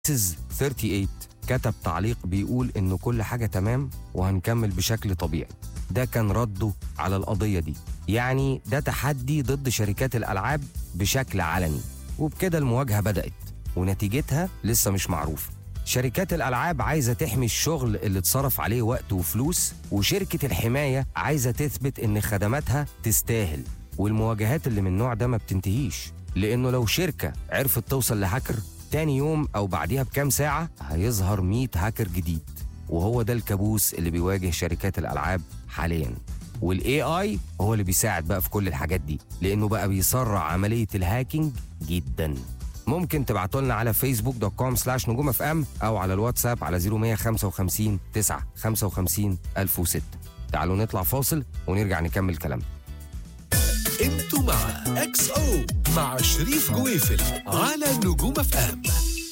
سيز 38 كتب تعليق بيقول إنه كل حاجة تمام وهنكمل بشكل طبيعي ده كان رده على القضية دي يعني ده تحدي ضد شركات الألعاب بشكل علني وبكده المواجهة بدأت ونتيجتها لسه مش معروفة شركات الألعاب عايزة تحمي الشغل اللي اتصرف عليه وقت وفلوس وشركة الحماية عايزة تثبت إن خدماتها تستاهل والمواجهات اللي من النوع ده ما بتنتهيش لأنه لو شركة عرفت توصل لهاكر تاني يوم أو بعديها بكام ساعة هيظهر 100 هاكر جديد وهو ده الكابوس اللي بيواجه شركات الألعاب حاليا والاي اي هو اللي بيساعد بقى في كل الحاجات دي لانه بقى بيسرع عمليه الهاكينج جدا ممكن تبعتوا لنا على فيسبوك دوت كوم سلاش نجوم اف ام او على الواتساب على 0155 9 55 1006 تعالوا نطلع فاصل ونرجع نكمل كلامنا انتوا مع اكس او مع شريف جويفل على نجوم اف ام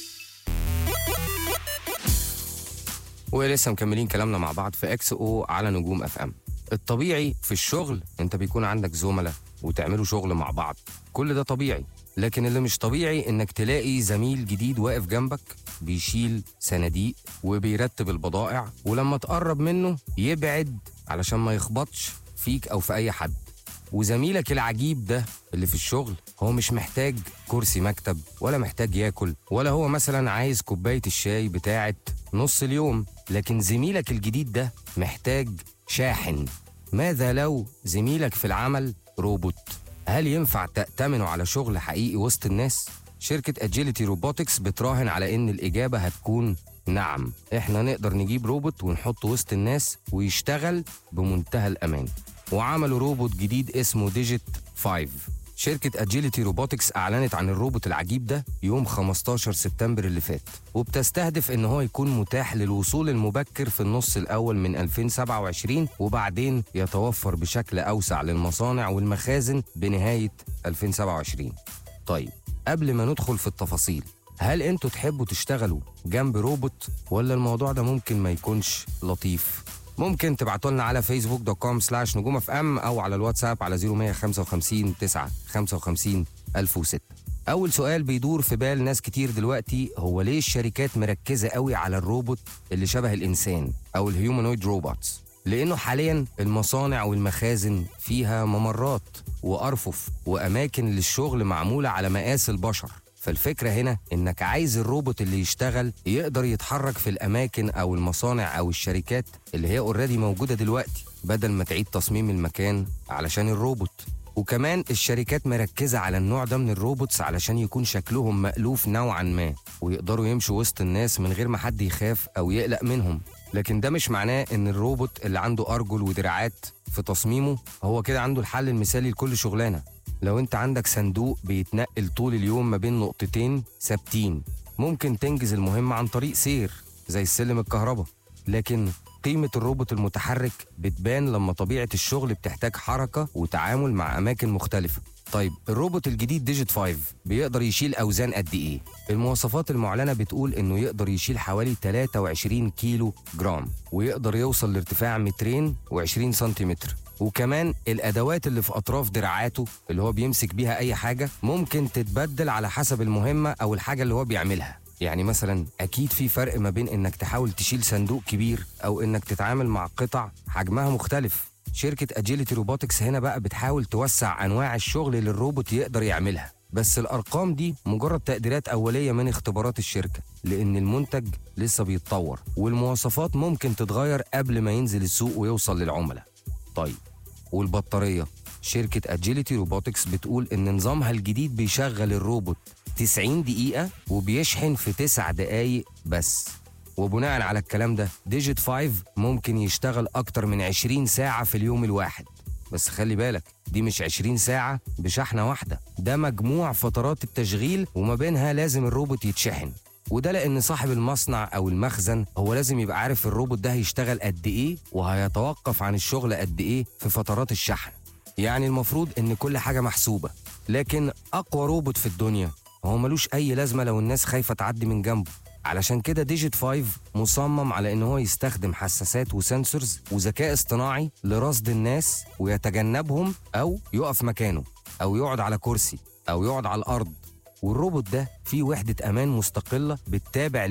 ولسه مكملين كلامنا مع بعض في اكس او على نجوم اف ام الطبيعي في الشغل انت بيكون عندك زملاء وتعملوا شغل مع بعض كل ده طبيعي لكن اللي مش طبيعي انك تلاقي زميل جديد واقف جنبك بيشيل صناديق وبيرتب البضائع ولما تقرب منه يبعد علشان ما يخبطش فيك او في اي حد وزميلك العجيب ده اللي في الشغل هو مش محتاج كرسي مكتب ولا محتاج ياكل ولا هو مثلا عايز كوباية الشاي بتاعت نص اليوم لكن زميلك الجديد ده محتاج شاحن ماذا لو زميلك في العمل روبوت هل ينفع تأتمنوا على شغل حقيقي وسط الناس؟ شركة اجيليتي روبوتكس بتراهن على ان الإجابة هتكون نعم احنا نقدر نجيب روبوت ونحطه وسط الناس ويشتغل بمنتهى الأمان وعملوا روبوت جديد اسمه ديجيت 5 شركة اجيليتي روبوتكس أعلنت عن الروبوت العجيب ده يوم 15 سبتمبر اللي فات وبتستهدف إن هو يكون متاح للوصول المبكر في النص الأول من 2027 وبعدين يتوفر بشكل أوسع للمصانع والمخازن بنهاية 2027 طيب قبل ما ندخل في التفاصيل هل انتوا تحبوا تشتغلوا جنب روبوت ولا الموضوع ده ممكن ما يكونش لطيف ممكن تبعتوا لنا على فيسبوك دوت كوم سلاش نجوم اف ام او على الواتساب على 0155 9 55 1006 اول سؤال بيدور في بال ناس كتير دلوقتي هو ليه الشركات مركزه قوي على الروبوت اللي شبه الانسان او الهيومانويد روبوتس لانه حاليا المصانع والمخازن فيها ممرات وارفف واماكن للشغل معموله على مقاس البشر فالفكرة هنا إنك عايز الروبوت اللي يشتغل يقدر يتحرك في الأماكن أو المصانع أو الشركات اللي هي اوريدي موجودة دلوقتي بدل ما تعيد تصميم المكان علشان الروبوت وكمان الشركات مركزة على النوع ده من الروبوتس علشان يكون شكلهم مألوف نوعا ما ويقدروا يمشوا وسط الناس من غير ما حد يخاف أو يقلق منهم لكن ده مش معناه إن الروبوت اللي عنده أرجل ودراعات في تصميمه هو كده عنده الحل المثالي لكل شغلانة لو انت عندك صندوق بيتنقل طول اليوم ما بين نقطتين ثابتين ممكن تنجز المهمة عن طريق سير زي السلم الكهرباء لكن قيمة الروبوت المتحرك بتبان لما طبيعة الشغل بتحتاج حركة وتعامل مع أماكن مختلفة طيب الروبوت الجديد ديجيت 5 بيقدر يشيل أوزان قد إيه؟ المواصفات المعلنة بتقول إنه يقدر يشيل حوالي 23 كيلو جرام ويقدر يوصل لارتفاع مترين و20 سنتيمتر وكمان الادوات اللي في اطراف دراعاته اللي هو بيمسك بيها اي حاجه ممكن تتبدل على حسب المهمه او الحاجه اللي هو بيعملها يعني مثلا اكيد في فرق ما بين انك تحاول تشيل صندوق كبير او انك تتعامل مع قطع حجمها مختلف شركه اجيليتي روبوتكس هنا بقى بتحاول توسع انواع الشغل اللي الروبوت يقدر يعملها بس الارقام دي مجرد تقديرات اوليه من اختبارات الشركه لان المنتج لسه بيتطور والمواصفات ممكن تتغير قبل ما ينزل السوق ويوصل للعملاء طيب والبطارية شركة اجيليتي روبوتكس بتقول إن نظامها الجديد بيشغل الروبوت 90 دقيقة وبيشحن في 9 دقايق بس وبناء على الكلام ده ديجيت 5 ممكن يشتغل أكتر من 20 ساعة في اليوم الواحد بس خلي بالك دي مش 20 ساعة بشحنة واحدة ده مجموع فترات التشغيل وما بينها لازم الروبوت يتشحن وده لان صاحب المصنع او المخزن هو لازم يبقى عارف الروبوت ده هيشتغل قد ايه وهيتوقف عن الشغل قد ايه في فترات الشحن يعني المفروض ان كل حاجه محسوبه لكن اقوى روبوت في الدنيا هو ملوش اي لازمه لو الناس خايفه تعدي من جنبه علشان كده ديجيت 5 مصمم على ان هو يستخدم حساسات وسنسورز وذكاء اصطناعي لرصد الناس ويتجنبهم او يقف مكانه او يقعد على كرسي او يقعد على الارض والروبوت ده فيه وحدة أمان مستقلة بتتابع